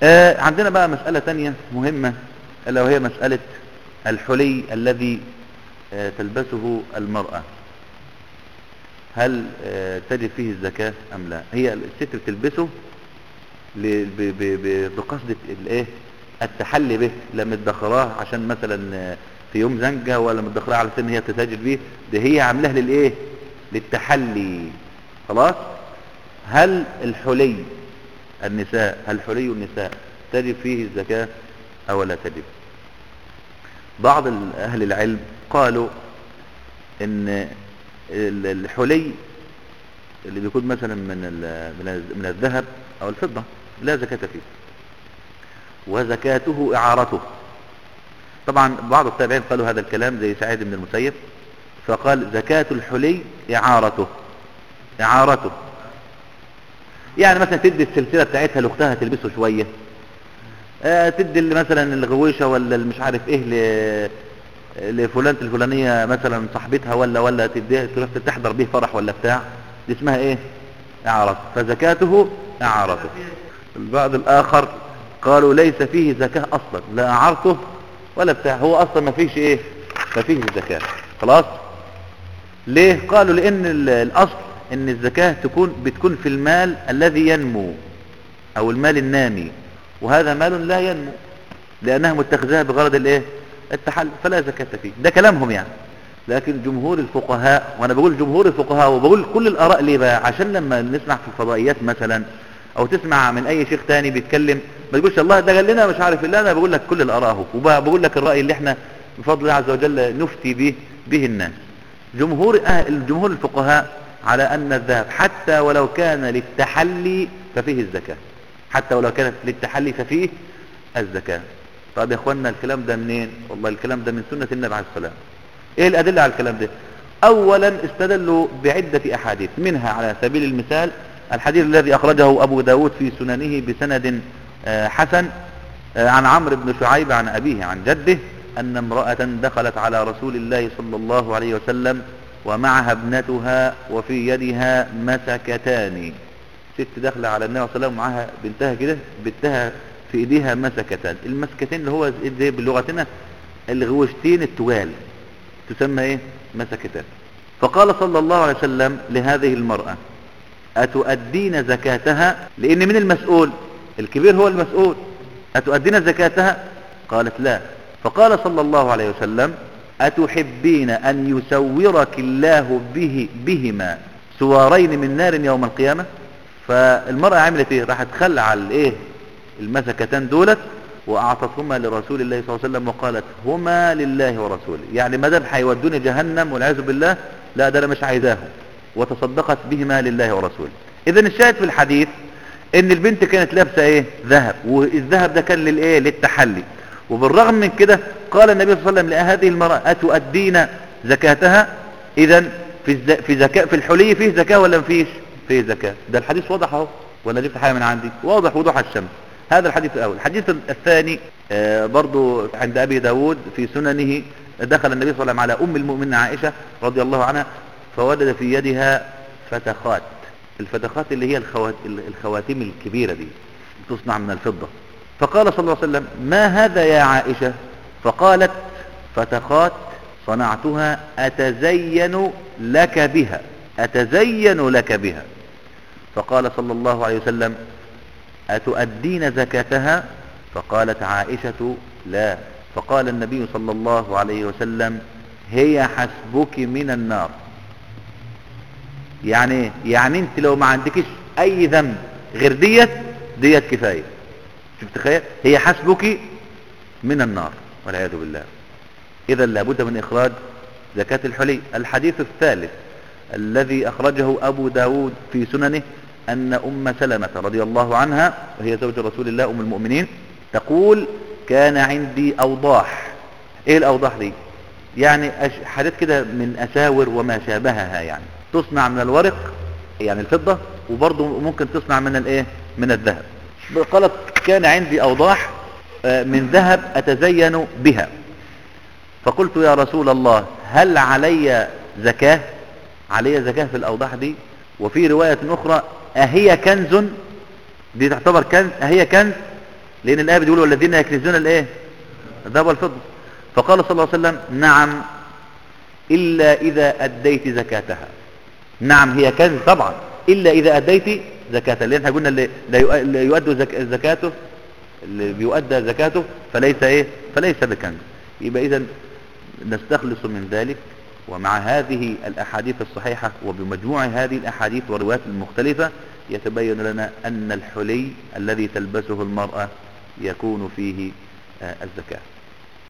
آه عندنا بقى مسألة تانية مهمة الا وهي مسألة الحلي الذي آه تلبسه المرأة هل آه تجب فيه الزكاة ام لا هي الست بتلبسه ل- ب- ب- ب- بقصد الايه التحلي به لا مدخراه عشان مثلا آه، في يوم زنجة ولا مدخراه على سن هي تتاجر بيه ده هي عاملاه للايه للتحلي خلاص هل الحلي النساء هل حلي النساء تجب فيه الزكاة او لا تجب بعض ال- اهل العلم قالوا ان ال- الحلي اللي بيكون مثلا من ال- من ال- من الذهب او الفضة لا زكاة فيه وزكاته اعارته طبعا بعض التابعين قالوا هذا الكلام زي سعيد بن المسيب فقال زكاة الحلي اعارته اعارته يعني مثلا تدي السلسلة بتاعتها لاختها تلبسه شوية آه، تدي اللي مثلا الغويشة ولا مش عارف ايه ل... لفلانة الفلانية مثلا صاحبتها ولا ولا تديها تروح تحضر به فرح ولا بتاع دي اسمها ايه اعارته فزكاته اعارته البعض الاخر قالوا ليس فيه زكاة اصلا لا اعارته ولا بتاع هو اصلا ما فيش ايه ما فيش زكاة خلاص ليه قالوا لان ال- الاصل ان الزكاة تكون بتكون في المال الذي ينمو او المال النامي وهذا مال لا ينمو لانها متخذها بغرض الايه التحل فلا زكاة فيه ده كلامهم يعني لكن جمهور الفقهاء وانا بقول جمهور الفقهاء وبقول كل الاراء ليه بقى عشان لما نسمع في الفضائيات مثلا او تسمع من اي شيخ تاني بيتكلم ما تقولش الله ده قال لنا مش عارف الا انا بقول لك كل الاراء اهو وبقول لك الراي اللي احنا بفضل الله عز وجل نفتي به به الناس جمهور أهل جمهور الفقهاء على ان الذهب حتى ولو كان للتحلي ففيه الزكاه حتى ولو كانت للتحلي ففيه الزكاه طب يا اخوانا الكلام ده منين والله الكلام ده من سنه النبي عليه الصلاه والسلام ايه الادله على الكلام ده اولا استدلوا بعده احاديث منها على سبيل المثال الحديث الذي اخرجه ابو داود في سننه بسند آه، حسن آه، عن عمرو بن شعيب عن ابيه عن جده ان امراه دخلت على رسول الله صلى الله عليه وسلم ومعها ابنتها وفي يدها مسكتان ست داخله على النبي صلى الله عليه وسلم معاها بنتها كده بنتها في ايديها مسكتان المسكتين اللي هو زي بلغتنا الغوشتين التوال تسمى ايه مسكتان فقال صلى الله عليه وسلم لهذه المرأة أتؤدين زكاتها لأن من المسؤول الكبير هو المسؤول أتؤدين زكاتها قالت لا فقال صلى الله عليه وسلم أتحبين أن يسورك الله به بهما سوارين من نار يوم القيامة فالمرأة عملت ايه راحت خلع الايه المسكتان دولت واعطتهما لرسول الله صلى الله عليه وسلم وقالت هما لله ورسوله يعني ما دام هيودوني جهنم والعياذ بالله لا ده انا مش عايزاهم وتصدقت بهما لله ورسوله اذا الشاهد في الحديث ان البنت كانت لابسه ايه ذهب والذهب ده كان للايه للتحلي وبالرغم من كده قال النبي صلى الله عليه وسلم لهذه المرأة أتؤدين زكاتها إذا في الز... في زكاة في الحلي فيه زكاة ولا ما فيش فيه زكاة ده الحديث واضح اهو ولا جبت حاجة من عندي واضح وضوح الشمس هذا الحديث الأول الحديث الثاني آه برضو عند أبي داود في سننه دخل النبي صلى الله عليه وسلم على أم المؤمنين عائشة رضي الله عنها فوجد في يدها فتخات الفتخات اللي هي الخوات... الخواتيم الكبيرة دي تصنع من الفضة فقال صلى الله عليه وسلم ما هذا يا عائشة فقالت فتخات صنعتها أتزين لك بها أتزين لك بها فقال صلى الله عليه وسلم أتؤدين زكاتها فقالت عائشة لا فقال النبي صلى الله عليه وسلم هي حسبك من النار يعني يعني انت لو ما عندكش اي ذنب غير ديت ديت كفايه شوف تخيل هي حسبك من النار والعياذ بالله اذا لابد من اخراج زكاة الحلي الحديث الثالث الذي اخرجه ابو داود في سننه ان ام سلمة رضي الله عنها وهي زوج رسول الله ام المؤمنين تقول كان عندي اوضاح ايه الاوضاح دي يعني أش- حاجات كده من اساور وما شابهها يعني تصنع من الورق يعني الفضة وبرضه ممكن تصنع من الايه من الذهب قالت كان عندي اوضاح آه، من ذهب اتزين بها فقلت يا رسول الله هل علي زكاة علي زكاة في الاوضاح دي وفي رواية اخرى اهي كنز دي تعتبر كنز اهي كنز لان الايه بتقول والذين يكنزون الايه الذهب والفضه فقال صلى الله عليه وسلم نعم الا اذا اديت زكاتها نعم هي كنز طبعا الا اذا اديت زكاتها لان احنا قلنا اللي لا يؤ- اللي يؤدى زك... زكاته اللي بيؤدى زكاته فليس ايه فليس بكنز يبقى اذا نستخلص من ذلك ومع هذه الاحاديث الصحيحه وبمجموع هذه الاحاديث والروايات المختلفه يتبين لنا ان الحلي الذي تلبسه المراه يكون فيه آه، الزكاه